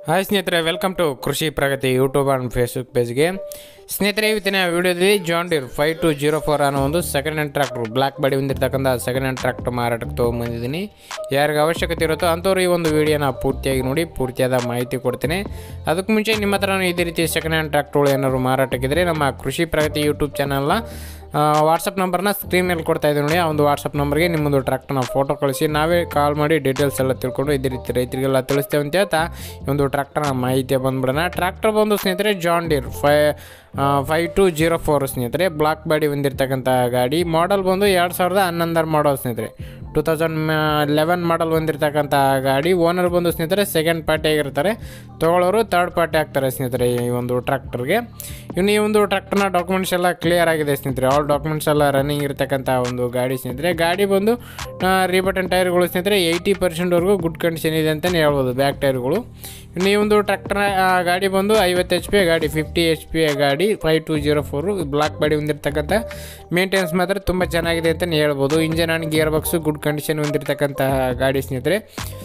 hi ಸ್ನೇಹಿತರೆ welcome to Krishi Pragati YouTube and Facebook ಪೇಜ್ಗೆ ಸ್ನೇಹಿತರೆ ಇವತ್ತಿನ ವಿಡಿಯೋದಲ್ಲಿ John Deere five two zero four ಅನ್ನೋ ಒಂದು second hand tractor black body ಹೊಂದಿರತಕ್ಕಂಥ ಸೆಕೆಂಡ್ ಹ್ಯಾಂಡ್ ಟ್ರ್ಯಾಕ್ಟರ್ ಮಾರಾಟಕ್ಕೆ ತೊಗೊಂಬಂದಿದ್ದೀನಿ ಯಾರಿಗೆ ಅವಶ್ಯಕತೆ ಇರುತ್ತೋ ಅಂಥವ್ರು ಈ ಒಂದು ವಿಡಿಯೋನ ಪೂರ್ತಿಯಾಗಿ ನೋಡಿ ಪೂರ್ತಿಯಾದ ಮಾಹಿತಿ ಕೊಡ್ತೀನಿ ಅದಕ್ಕೆ ಮುಂಚೆ ನಿಮ್ಮ ಹತ್ರ ಇದೇ ರೀತಿ ಸೆಕೆಂಡ್ ಹ್ಯಾಂಡ್ ಟ್ರ್ಯಾಕ್ಟರ್ಗಳು ಏನಾದ್ರು ಮಾರಾಟಕ್ಕಿದ್ರೆ ನಮ್ಮ ಕೃಷಿ ಪ್ರಗತಿ ಯೂಟ್ಯೂಬ್ ಚಾನಲ್ನ ವಾಟ್ಸಪ್ ನಂಬರ್ನ ಸ್ಕ್ರೀನ್ ಮೇಲೆ ಕೊಡ್ತಾ ಇದ್ದೀವಿ ನೋಡಿ ಆ ಒಂದು ವಾಟ್ಸಪ್ ನಂಬರ್ಗೆ ನಿಮ್ಮೊಂದು ಟ್ರ್ಯಾಕ್ಟರ್ನ ಫೋಟೋ ಕಳಿಸಿ ನಾವೇ ಕಾಲ್ ಮಾಡಿ ಡೀಟೇಲ್ಸ್ ಎಲ್ಲ ತಿಳ್ಕೊಂಡು ಇದೇ ರೀತಿ ರೈತರಿಗೆಲ್ಲ ತಿಳಿಸ್ತೇವೆ ಅಂತ ಹೇಳ್ತಾ ಈ ಒಂದು ಟ್ರ್ಯಾಕ್ಟರ್ನ ಮಾಹಿತಿ ಬಂದ್ಬಿಡೋಣ ಟ್ರ್ಯಾಕ್ಟರ್ ಬಂದು ಸ್ನೇಹಿತರೆ ಜಾನ್ ಡೀರ್ ಫೈ ಫೈವ್ ಟು ಜೀರೋ ಫೋರ್ ಸ್ನೇಹಿತರೆ ಬ್ಲಾಕ್ ಬಾಡಿ ಹೊಂದಿರತಕ್ಕಂಥ ಗಾಡಿ ಮಾಡಲ್ ಬಂದು ಎರಡು ಸಾವಿರದ ಹನ್ನೊಂದರ ಮಾಡಲ್ ಸ್ನೇಹಿತರೆ ಟೂ ತೌಸಂಡ್ ಲೆವೆನ್ ಮಾಡಲ್ ಹೊಂದಿರತಕ್ಕಂಥ ಗಾಡಿ ಓನರ್ ಬಂದು ಸ್ನೇಹಿತರೆ ಸೆಕೆಂಡ್ ಪಾರ್ಟಿ ಆಗಿರ್ತಾರೆ ತೊಗೊಳ್ಳೋರು ತರ್ಡ್ ಪಾರ್ಟಿ ಆಗ್ತಾರೆ ಸ್ನೇಹಿತರೆ ಈ ಒಂದು ಟ್ರ್ಯಾಕ್ಟರ್ಗೆ ಇನ್ನು ಈ ಒಂದು ಟ್ರ್ಯಾಕ್ಟರ್ನ ಡಾಕ್ಯುಮೆಂಟ್ಸ್ ಎಲ್ಲ ಕ್ಲಿಯರ್ ಆಗಿದೆ ಸ್ನೇಹಿತರೆ ಆಲ್ ಡಾಕ್ಯುಮೆಂಟ್ಸ್ ಎಲ್ಲ ರನ್ನಿಂಗ್ ಇರತಕ್ಕಂಥ ಒಂದು ಗಾಡಿ ಸ್ನೇಹಿತರೆ ಗಾಡಿ ಬಂದು ರೀಬಟನ್ ಟೈರ್ಗಳು ಸ್ನೇಹಿತರೆ ಏಯ್ಟಿ ಪರ್ಸೆಂಟ್ವರೆಗೂ ಗುಡ್ ಕಂಡೀಷನ್ ಇದೆ ಅಂತಲೇ ಹೇಳ್ಬೋದು ಬ್ಯಾಕ್ ಟೈರ್ಗಳು ಇನ್ನು ಈ ಒಂದು ಟ್ರ್ಯಾಕ್ಟರ್ ಗಾಡಿ ಬಂದು ಐವತ್ತು ಎಚ್ ಪಿ ಗಾಡಿ ಫಿಫ್ಟಿ ಎಚ್ ಪಿ ಗಾಡಿ five two zero four black body ಹೊಂದಿರತಕ್ಕಂಥ ಮೇಂಟೆನೆನ್ಸ್ ಮಾತ್ರ ತುಂಬ ಚೆನ್ನಾಗಿದೆ ಅಂತಲೇ ಹೇಳ್ಬೋದು engine and gear box good condition ಹೊಂದಿರತಕ್ಕಂಥ ಗಾಡಿ ಸ್ನೇಹಿತರೆ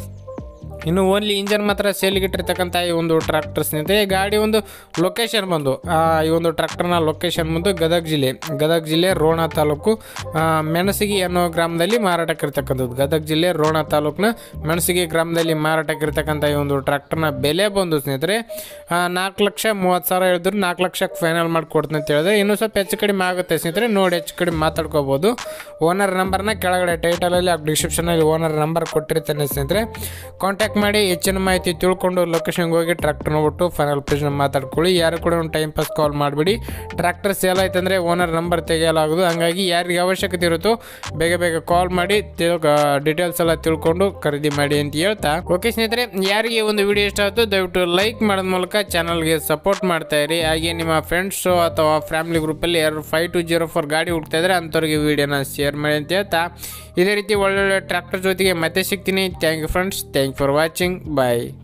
ಇನ್ನು ಓನ್ಲಿ ಇಂಜನ್ ಮಾತ್ರ ಸೇಲ್ಗಿಟ್ಟಿರ್ತಕ್ಕಂಥ ಈ ಒಂದು ಟ್ರ್ಯಾಕ್ಟರ್ ಸ್ನೇಹಿತರೆ ಗಾಡಿ ಒಂದು ಲೊಕೇಶನ್ ಬಂದು ಆ, ಈ ಒಂದು ಟ್ರ್ಯಾಕ್ಟರ್ನ ಲೊಕೇಶನ್ ಬಂದು ಗದಗ ಜಿಲ್ಲೆ ಗದಗ ಜಿಲ್ಲೆ ರೋಣ ತಾಲೂಕು ಆ, ಮೆಣಸಿಗಿ ಅನ್ನೋ ಗ್ರಾಮದಲ್ಲಿ ಮಾರಾಟಕ್ಕಿರ್ತಕ್ಕಂಥದ್ದು ಗದಗ ಜಿಲ್ಲೆ ರೋಣ ತಾಲೂಕಿನ ಮೆಣಸಿಗಿ ಗ್ರಾಮದಲ್ಲಿ ಮಾರಾಟಕ್ಕಿರ್ತಕ್ಕಂಥ ಈ ಒಂದು ಟ್ರ್ಯಾಕ್ಟರ್ನ ಬೆಲೆ ಬಂದು ಸ್ನೇಹಿತರೆ ನಾಲ್ಕು ಲಕ್ಷ ಮೂವತ್ತು ಸಾವಿರ ಹೇಳಿದ್ರು ನಾಲ್ಕು ಲಕ್ಷಕ್ಕೆ ಫೈನಲ್ ಮಾಡಿಕೊಡ್ತೀನಿ ಅಂತ ಹೇಳಿದ್ರೆ ಇನ್ನೂ ಸ್ವಲ್ಪ ಹೆಚ್ಚು ಕಡಿಮೆ ಆಗುತ್ತೆ ಸ್ನೇಹಿತರೆ ನೋಡಿ ಹೆಚ್ಚು ಕಡಿಮೆ ಮಾತಾಡ್ಕೋಬೋದು ಓನರ್ ನಂಬರ್ನ ಕೆಳಗಡೆ ಟೈಟಲಲ್ಲಿ ಡಿಸ್ಕ್ರಿಪ್ಷನಲ್ಲಿ ಓನರ್ ನಂಬರ್ ಕೊಟ್ಟಿರ್ತಾನೆ ಸ್ನೇಹಿತರೆ ಕಾಂಟ್ಯಾಕ್ಟ್ ಮಾಡಿ ಹೆಚ್ಚಿನ ಮಾಹಿತಿ ತಿಳ್ಕೊಂಡು ಲೊಕೇಶನ್ಗೆ ಹೋಗಿ ಟ್ರ್ಯಾಕ್ಟರ್ ನೋಡ್ಬಿಟ್ಟು ಫೈನಲ್ ಪ್ರೈಸ್ನ ಮಾತಾಡ್ಕೊಳ್ಳಿ ಯಾರು ಕೂಡ ಒಂದು ಟೈಮ್ ಪಾಸ್ ಕಾಲ್ ಮಾಡಿಬಿಡಿ ಟ್ರ್ಯಾಕ್ಟರ್ ಸೇಲ್ ಆಯ್ತಂದರೆ ಓನರ್ ನಂಬರ್ ತೆಗೆಯಲಾಗೋದು ಹಂಗಾಗಿ ಯಾರಿಗೆ ಅವಶ್ಯಕತೆ ಇರುತ್ತೋ ಬೇಗ ಬೇಗ ಕಾಲ್ ಮಾಡಿ ಡೀಟೇಲ್ಸ್ ಎಲ್ಲ ತಿಳ್ಕೊಂಡು ಖರೀದಿ ಮಾಡಿ ಅಂತ ಹೇಳ್ತಾ ಓಕೆ ಸ್ನೇಹಿತರೆ ಯಾರಿಗೆ ಈ ಒಂದು ವಿಡಿಯೋ ಇಷ್ಟ ಆಯಿತು ದಯವಿಟ್ಟು ಲೈಕ್ ಮಾಡೋದ ಮೂಲಕ ಚಾನಲ್ಗೆ ಸಪೋರ್ಟ್ ಮಾಡ್ತಾ ಇರಿ ಹಾಗೆ ನಿಮ್ಮ ಫ್ರೆಂಡ್ಸು ಅಥವಾ ಫ್ಯಾಮಿಲಿ ಗ್ರೂಪಲ್ಲಿ ಯಾರು ಫೈವ್ ಟು ಜೀರೋ ಫೋರ್ ಗಾಡಿ ಹುಡ್ತಾ ಇದ್ರೆ ಅಂಥವ್ರಿಗೆ ವಿಡಿಯೋನ ಶೇರ್ ಮಾಡಿ ಅಂತ ಹೇಳ್ತಾ ಇದೇ ರೀತಿ ಒಳ್ಳೊಳ್ಳೆ ಟ್ರ್ಯಾಕ್ಟರ್ ಜೊತೆಗೆ ಮತ್ತೆ ಸಿಗ್ತೀನಿ thank you friends thank for watching bye